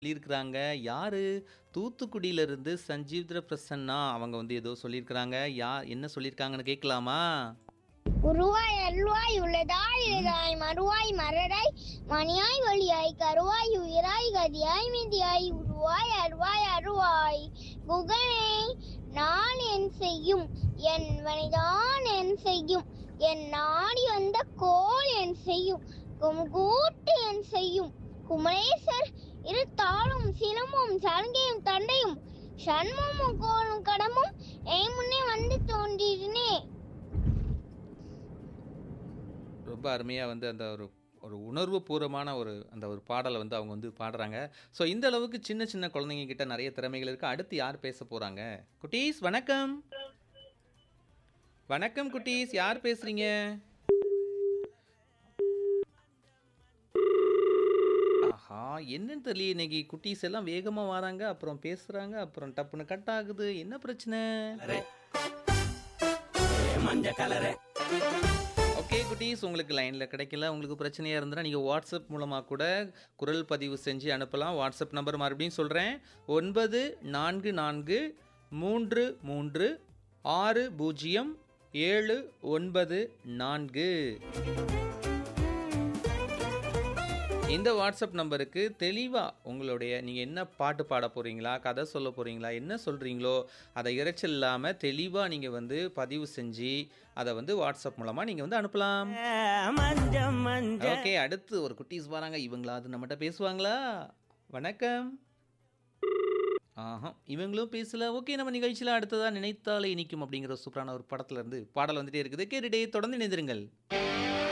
சொல்லியிருக்கிறாங்க. யாரு? தூத்துக்குடியிலிருந்து சஞ்சீவ்தர பிரசன்னா. அவங்க வந்து ஏதோ சொல்லியிருக்கிறாங்க. யா என்ன சொல்லியிருக்காங்கன்னு கேட்கலாமா? உருவாய் அருள்வாய் உள்ளதாய் இளதாய் மறுவாய் மரடாய் மணியாய் ஒளியாய் கருவாய் உயிராய் கதியாய் மிதியாய் உருவாய் அருவாய் அருவாய் குகனே நான் என் செய்யும் என் வனிதான் என் செய்யும் என் நாடி வந்த கோல் என் செய்யும் கும்கூட்டு என் செய்யும் குமரேசர் இரு தாளும் சிலமும் சலங்கையும் தண்டையும் சண்முகமும் கோலும் கடமும் என் முன்னே வந்து தோன்றினே ரொம்ப அருமையா வந்து அந்த ஒரு ஒரு உணர்வு பூர்வமான ஒரு அந்த ஒரு பாடலை வந்து அவங்க வந்து பாடுறாங்க. ஸோ இந்த அளவுக்கு சின்ன சின்ன குழந்தைங்க கிட்ட நிறைய திறமைகள் இருக்கு. அடுத்து யார் பேச போறாங்க? குட்டீஸ் வணக்கம். வணக்கம் குட்டீஸ். யார் பேசுறீங்க? ஆஹா! என்னன்னு தெரியலையே இன்னைக்கு குட்டீஸ் எல்லாம் வேகமா வராங்க, அப்புறம் பேசுறாங்க, அப்புறம் டப்புன்னு கட் ஆகுது. என்ன பிரச்சனை? ஓகே குட்டீஸ் உங்களுக்கு லைனில் கிடைக்கல உங்களுக்கு பிரச்சனையாக இருந்தால் நீங்கள் வாட்ஸ்அப் மூலமாக கூட குரல் பதிவு செஞ்சு அனுப்பலாம் வாட்ஸ்அப் நம்பர் மறுபடியும் சொல்கிறேன் ஒன்பது நான்கு நான்கு மூன்று மூன்று ஆறு பூஜ்ஜியம் ஏழு ஒன்பது நான்கு இந்த வாட்ஸ்அப் நம்பருக்கு தெளிவாக உங்களுடைய நீங்கள் என்ன பாட்டு பாட போகிறீங்களா கதை சொல்ல போகிறீங்களா என்ன சொல்கிறீங்களோ அதை இறைச்சல் இல்லாமல் தெளிவாக நீங்கள் வந்து பதிவு செஞ்சு அதை வந்து வாட்ஸ்அப் மூலமாக நீங்கள் வந்து அனுப்பலாம் மஞ்சம் மஞ்ச ஓகே அடுத்து ஒரு குட்டீஸ் வராங்க இவங்களா அது நம்மகிட்ட பேசுவாங்களா வணக்கம் ஆஹா இவங்களும் பேசல ஓகே நம்ம நிகழ்ச்சியில் அடுத்ததாக நினைத்தாலே இனிக்கும் அப்படிங்கிற சூப்பரான ஒரு படத்துல இருந்து பாடல் வந்துட்டே இருக்குது கேட்டுட்டே தொடர்ந்து இணைந்திருங்கள்